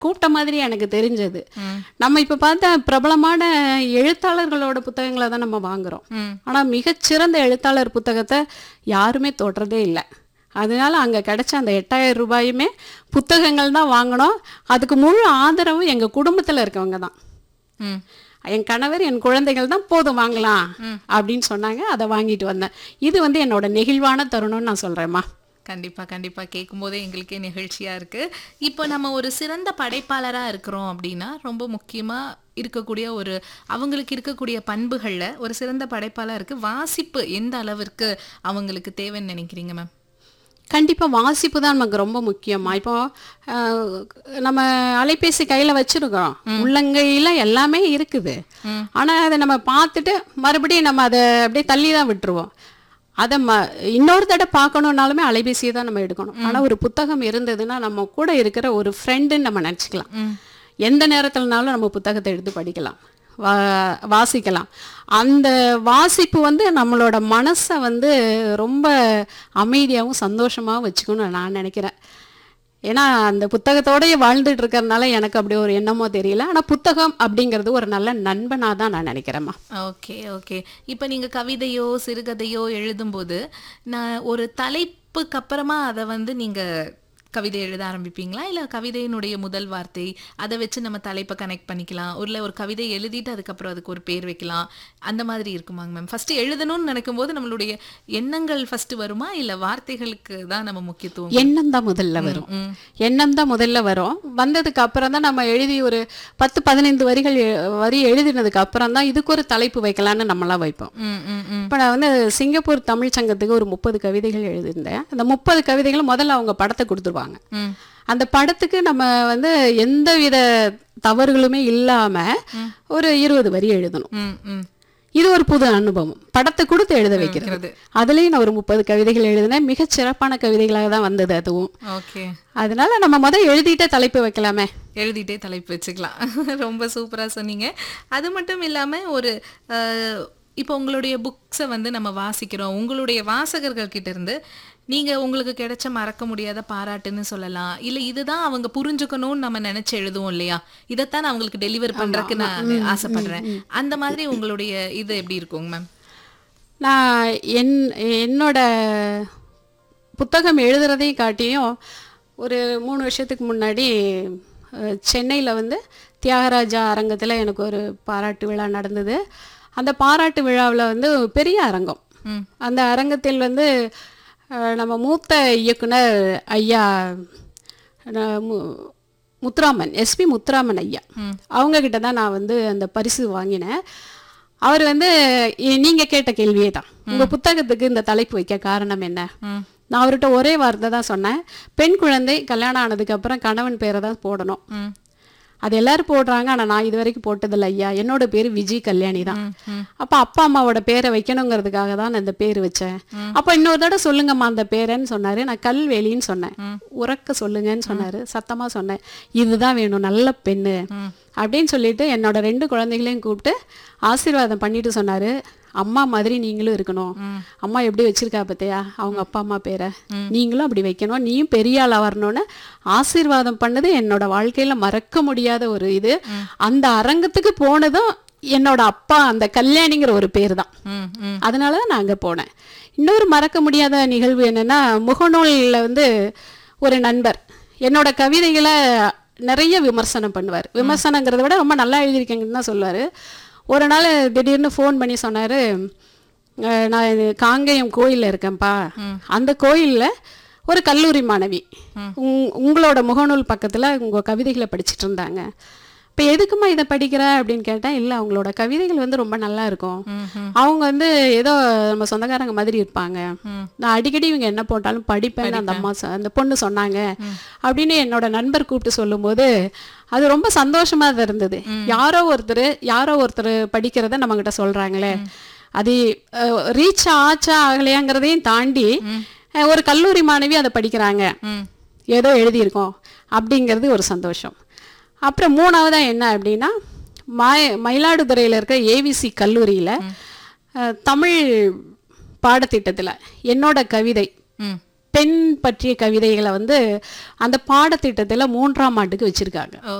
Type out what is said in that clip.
கூப்பிட்ட மாதிரி எனக்கு தெரிஞ்சது நம்ம இப்போ பார்த்தா பிரபலமான எழுத்தாளர்களோட புத்தகங்களை தான் நம்ம வாங்குறோம் ம். ஆனால் மிகச்சிறந்த எழுத்தாளர் புத்தகத்தை யாருமே தொடுறதே இல்லை அதனால அங்கே கிடைச்ச அந்த எட்டாயிரம் ரூபாயுமே புத்தகங்கள் தான் வாங்கினோம் அதுக்கு முழு ஆதரவும் எங்கள் குடும்பத்தில் இருக்கவங்க தான் ம் என் கணவர் என் குழந்தைகள் தான் போதும் வாங்கலாம் அப்படின்னு சொன்னாங்க அதை வாங்கிட்டு வந்தேன் இது வந்து என்னோட நெகிழ்வான தருணம்னு நான் சொல்கிறேம்மா கண்டிப்பா கண்டிப்பா கேட்கும்போதே எங்களுக்கே நிகழ்ச்சியா இருக்கு இப்போ நம்ம ஒரு சிறந்த படைப்பாளரா இருக்கிறோம் அப்படின்னா ரொம்ப முக்கியமா இருக்கக்கூடிய ஒரு அவங்களுக்கு இருக்கக்கூடிய பண்புகள்ல ஒரு சிறந்த படைப்பாளருக்கு வாசிப்பு எந்த அளவிற்கு அவங்களுக்கு தேவைன்னு நினைக்கிறீங்க மேம் கண்டிப்பாக வாசிப்பு தான் நமக்கு ரொம்ப முக்கியமா இப்போ அஹ், நம்ம அலைபேசி கையில் வச்சிருக்கிறோம் உள்ளங்கையில் எல்லாமே இருக்குது ஆனால் அதை நம்ம பார்த்துட்டு மறுபடியும் நம்ம அதை அப்படியே தள்ளி தான் விட்டுருவோம் அதை ம இன்னொரு தடவை பார்க்கணுன்னாலுமே அலைபேசியை தான் நம்ம எடுக்கணும் ஆனால் ஒரு புத்தகம் இருந்ததுன்னா நம்ம கூட இருக்கிற ஒரு ஃப்ரெண்டுன்னு நம்ம நினச்சிக்கலாம் எந்த நேரத்துலனாலும் நம்ம புத்தகத்தை எடுத்து படிக்கலாம் வா வாசிக்கலாம் அந்த வாசிப்பு வந்து நம்மளோட மனசை வந்து ரொம்ப அமைதியாகவும் சந்தோஷமாகவும் வச்சுக்கணும்னு நான் நினைக்கிறேன் ஏன்னா அந்த புத்தகத்தோடயே வாழ்ந்துட்டு இருக்கறனால எனக்கு அப்படி ஒரு எண்ணமோ தெரியல ஆனால் புத்தகம் அப்படிங்கிறது ஒரு நல்ல நண்பனாக தான் நான் நினைக்கிறேம்மா ஓகே ஓகே இப்போ நீங்க கவிதையோ சிறுகதையோ எழுதும்போது நான் ஒரு தலைப்புக்கு அப்புறமா அதை வந்து நீங்க கவிதை எழுத ஆரம்பிப்பீங்களா இல்ல கவிதையினுடைய முதல் வார்த்தை அதை வச்சு நம்ம தலைப்பை கனெக்ட் பண்ணிக்கலாம் ஒரு ஒரு கவிதை எழுதிட்டு அதுக்கப்புறம் அதுக்கு ஒரு பேர் வைக்கலாம் அந்த மாதிரி இருக்குமாங்க மேம் ஃபர்ஸ்ட் எழுதணும்னு நினைக்கும் போது நம்மளுடைய எண்ணங்கள் ஃபர்ஸ்ட் வருமா இல்ல வார்த்தைகளுக்கு தான் நம்ம முக்கியத்துவம் எண்ணம் தான் முதல்ல வரும் எண்ணம் தான் முதல்ல வரும் வந்ததுக்கு அப்புறம் தான் நம்ம எழுதி ஒரு பத்து பதினைந்து வரிகள் எ- வரி எழுதினதுக்கு அப்புறம் தான் இதுக்கு ஒரு தலைப்பு வைக்கலான்னு நம்மளாம் வைப்போம் ம் ம் ம் இப்போ நான் வந்து சிங்கப்பூர் தமிழ் சங்கத்துக்கு ஒரு முப்பது கவிதைகள் எழுதியிருந்தேன் அந்த முப்பது கவிதைகளும் முதல்ல அவங்க படத்தை கொடுத்துருவாங்க ம் அந்த படத்துக்கு நம்ம வந்து எந்தவித தவறுகளுமே இல்லாம ஒரு இருபது வரி எழுதணும் ம் ம் இது ஒரு புது அனுபவம் படத்தை கொடுத்து எழுத வைக்கிறது இருக்கிறது. அதுலயும் நான் ஒரு முப்பது கவிதைகள் எழுதினேன் மிகச் சிறப்பான கவிதைகளாக தான் வந்தது அதுவும் ஓகே அதனால நம்ம முதல் எழுதிட்டே தலைப்பு வைக்கலாமே எழுதிட்டே தலைப்பு வச்சுக்கலாம் ரொம்ப சூப்பரா சொன்னீங்க அது மட்டும் இல்லாம ஒரு அஹ், இப்போ உங்களுடைய புக்ஸை வந்து நம்ம வாசிக்கிறோம் உங்களுடைய வாசகர்கள் கிட்ட இருந்து நீங்க உங்களுக்கு கிடைச்ச மறக்க முடியாத பாராட்டுன்னு சொல்லலாம் இல்ல இதுதான் அவங்க புரிஞ்சுக்கணும்னு நம்ம நினைச்சு எழுதுவோம் இல்லையா இதைத்தான் நான் அவங்களுக்கு டெலிவர் பண்றதுக்கு நான் ஆசைப்படுறேன் அந்த மாதிரி உங்களுடைய இது எப்படி இருக்குங்க மேம் நான் என் என்னோட புத்தகம் எழுதுறதையும் காட்டியும் ஒரு மூணு வருஷத்துக்கு முன்னாடி சென்னையில் வந்து தியாகராஜா அரங்கத்தில் எனக்கு ஒரு பாராட்டு விழா நடந்தது அந்த பாராட்டு விழாவில் வந்து பெரிய அரங்கம் ம். அந்த அரங்கத்தில் வந்து அஹ், நம்ம மூத்த இயக்குனர் ஐயா அஹ், மு- முத்துராமன் எஸ்பி முத்துராமன் ஐயா அவங்க கிட்ட தான் நான் வந்து அந்த பரிசு வாங்கினேன் அவர் வந்து இ- நீங்க கேட்ட கேள்வியே தான் உங்க புத்தகத்துக்கு இந்த தலைப்பு வைக்க காரணம் என்ன ம். நான் அவர்கிட்ட ஒரே வார்த்தை தான் சொன்னேன் பெண் குழந்தை கல்யாணம் ஆனதுக்கு அப்புறம் கணவன் பேரை தான் போடணும் ம் அது எல்லாரும் போடுறாங்க ஆனா நான் இது வரைக்கும் போட்டதில்ல ஐயா என்னோட பேரு விஜய் கல்யாணி தான் அப்ப அப்பா அம்மாவோட பேரை வைக்கணுங்கிறதுக்காக தான் நான் இந்த பேர் வச்சேன் அப்ப இன்னொரு தடவை சொல்லுங்கம்மா அந்த பேரன்னு சொன்னாரு நான் கல்வேலின்னு சொன்னேன் உறக்க சொல்லுங்கன்னு சொன்னாரு சத்தமா சொன்னேன் இதுதான் வேணும் நல்ல பெண்ணு அப்படின்னு சொல்லிட்டு என்னோட ரெண்டு குழந்தைகளையும் கூப்பிட்டு ஆசீர்வாதம் பண்ணிட்டு சொன்னாரு அம்மா மாதிரி நீங்களும் இருக்கணும் அம்மா எப்படி வச்சிருக்கா பார்த்தியா அவங்க அப்பா அம்மா பேரை நீங்களும் அப்படி வைக்கணும் நீயும் பெரிய ஆளா வரணும்னு ஆசீர்வாதம் பண்ணது என்னோட வாழ்க்கையில மறக்க முடியாத ஒரு இது அந்த அரங்கத்துக்கு போனதும் என்னோட அப்பா அந்த கல்யாணிங்கிற ஒரு பேர் தான் ம் ம் அதனால தான் நான் அங்கே போனேன் இன்னொரு மறக்க முடியாத நிகழ்வு என்னன்னா முகநூலில் வந்து ஒரு நண்பர் என்னோட கவிதைகளை நிறைய விமர்சனம் பண்ணுவார் விமர்சனங்கிறத விட ரொம்ப நல்லா எழுதியிருக்கீங்கன்னு தான் சொல்லுவார் ஒரு நாள் திடீர்னு ஃபோன் பண்ணி சொன்னார் நான் இது காங்கேயம் கோயிலில் இருக்கேன்ப்பா அந்த கோயிலில் ஒரு கல்லூரி மாணவி உங்- உங்களோட முகநூல் பக்கத்தில் உங்கள் கவிதைகளை படிச்சிட்டு இருந்தாங்க இப்போ எதுக்குமா இதை படிக்கிற அப்படின்னு கேட்டேன் இல்லை அவங்களோட கவிதைகள் வந்து ரொம்ப நல்லா இருக்கும் அவங்க வந்து ஏதோ நம்ம சொந்தக்காரங்க மாதிரி இருப்பாங்க நான் அடிக்கடி இவங்க என்ன போட்டாலும் படிப்பேன்னு அந்த அம்மா சொ- அந்த பொண்ணு சொன்னாங்க அப்படின்னு என்னோட நண்பர் கூப்பிட்டு சொல்லும்போது அது ரொம்ப சந்தோஷமா தான் இருந்தது யாரோ ஒருத்தர் யாரோ ஒருத்தர் படிக்கிறத நம்மகிட்ட சொல்றாங்களே அது ரீச் ஆச்சா ஆகலையாங்கிறதையும் தாண்டி அஹ், ஒரு கல்லூரி மாணவி அதை படிக்கிறாங்க ம் ஏதோ எழுதியிருக்கோம் அப்படிங்கிறது ஒரு சந்தோஷம் அப்புறம் மூணாவதா என்ன அப்படின்னா மாய மயிலாடுதுறையில் இருக்க ஏவிசி கல்லூரியில் தமிழ் பாடத்திட்டத்தில் என்னோட கவிதை ம் பெண் பற்றிய கவிதைகளை வந்து அந்த பாடத்திட்டத்தில் மூன்றாம் ஆண்டுக்கு வச்சுருக்காங்க